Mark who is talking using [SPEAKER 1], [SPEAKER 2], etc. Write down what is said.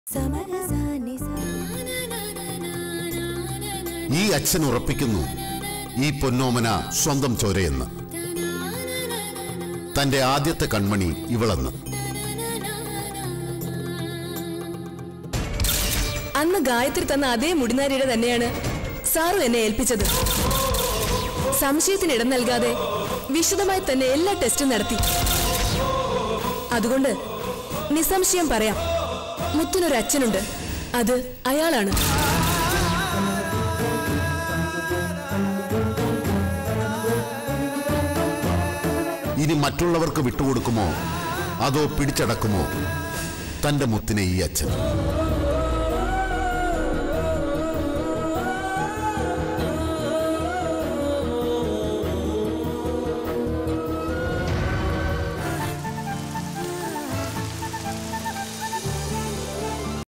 [SPEAKER 1] ഈ അച്ഛൻ ഉറപ്പിക്കുന്നു ഈ പൊന്നോമന സ്വന്തം ചോരയെന്ന് തന്റെ ആദ്യത്തെ കൺമണി ഇവളെന്ന്
[SPEAKER 2] അന്ന് ഗായത്രി തന്ന അതേ മുടിനാരിയുടെ തന്നെയാണ് സാറു എന്നെ ഏൽപ്പിച്ചത് സംശയത്തിന് ഇടം നൽകാതെ വിശദമായി തന്നെ എല്ലാ ടെസ്റ്റും നടത്തി അതുകൊണ്ട് നിസ്സംശയം പറയാം മുത്തിനൊരു അച്ഛനുണ്ട് അത് അയാളാണ്
[SPEAKER 1] ഇനി മറ്റുള്ളവർക്ക് വിട്ടുകൊടുക്കുമോ അതോ പിടിച്ചടക്കുമോ തന്റെ മുത്തിനെ ഈ അച്ഛൻ